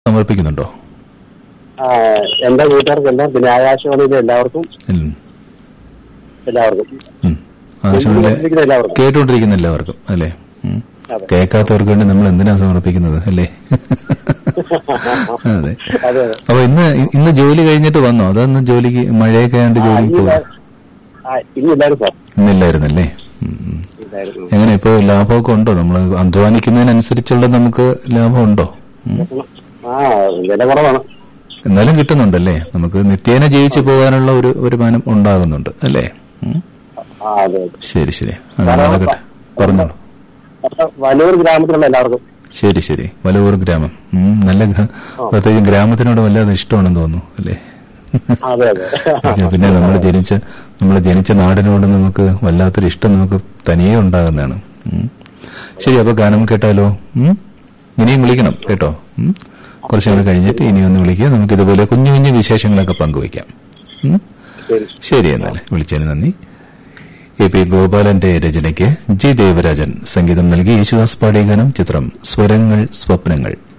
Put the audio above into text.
സമർപ്പിക്കുന്നുണ്ടോ ആ, എന്റെ വീട്ടുകാർക്കെല്ലാം പിന്നെ ആകാശവാണിയിലെ എല്ലാവർക്കും ഉം. എല്ലാവർക്കും ഉം. ആകാശവാണിയിലെ കേട്ടുകൊണ്ടിരിക്കുന്ന എല്ലാവർക്കും കേട്ടുകൊണ്ടിരിക്കുന്ന എല്ലാവർക്കും അല്ലേ ഉം. അതെ. കേൾക്കാത്തവർക്ക് വേണ്ടി നമ്മൾ എന്തിനാ സമർപ്പിക്കുന്നത് അല്ലേ അതെ അതെ അപ്പൊ ഇന്ന് ഇന്ന് ജോലി കഴിഞ്ഞിട്ട് വന്നോ അതന്ന് ജോലിക്ക് മഴയൊക്കെ ആയതുകൊണ്ട് ആ, ജോലിക്ക് ഇന്നില്ല- പോകും ആ, ഇന്നില്ലായിരുന്നു സാർ ഇന്നില്ലായിരുന്നല്ലേ ഉം, ഉം. ഇല്ലായിരുന്നു എങ്ങനെ ഇപ്പോ ലാഭമൊക്കെ ഉണ്ടോ നമ്മൾ അധ്വാനിക്കുന്നതിനനുസരിച്ചുള്ള നമുക്ക് ലാഭം ഉണ്ടോ ഉം. ആ വില കുറവാണ് എന്നാലും കിട്ടുന്നുണ്ടല്ലേ നമുക്ക് നിത്യേന ജീവിച്ചു പോകാനുള്ള ഒരു വരുമാനം ഉണ്ടാകുന്നുണ്ട് അല്ലേ ഉം. ആ അതെ അതെ. ശരി ശരി അങ്ങനെ നടക്കട്ടെ പറഞ്ഞോളൂ അപ്പൊ വലൂർ ഗ്രാമത്തിലുള്ള എല്ലാവർക്കും ശരി ശരി വലവൂർ ഗ്രാമം ഉം, നല്ല ഗ്ര- പ്രത്യേകിച്ച് ഗ്രാമത്തിനോട് വല്ലാതെ ഇഷ്ടമാണെന്ന് തോന്നുന്നു അല്ലേ അതെ അതെ പിന്നെ നമ്മൾ ജനിച്ച നമ്മൾ ജനിച്ച നാടിനോട് നമുക്ക് വല്ലാത്തൊരു ഇഷ്ടം നമുക്ക് തനിയെ ഉണ്ടാകുന്നതാണ് ഉം. ശരി അപ്പൊ ഗാനം കേട്ടാലോ ഉം? ഇനിയും വിളിക്കണം കേട്ടോ ഉം? കുറച്ച് നാൾ കഴിഞ്ഞിട്ട് ഇനി ഒന്ന് വിളിക്കുക നമുക്ക് ഇതുപോലെ കുഞ്ഞു കുഞ്ഞു വിശേഷങ്ങളൊക്കെ പങ്കുവയ്ക്കാം ഉം? ശരി ശരി എന്നാൽ വിളിച്ചതിന് നന്ദി എ പി ഗോപാലന്റെ രചനയ്ക്ക് ജി ദേവരാജൻ സംഗീതം നൽകി യേശുദാസ് പാടിയ ഗാനം ചിത്രം സ്വരങ്ങൾ സ്വപ്നങ്ങൾ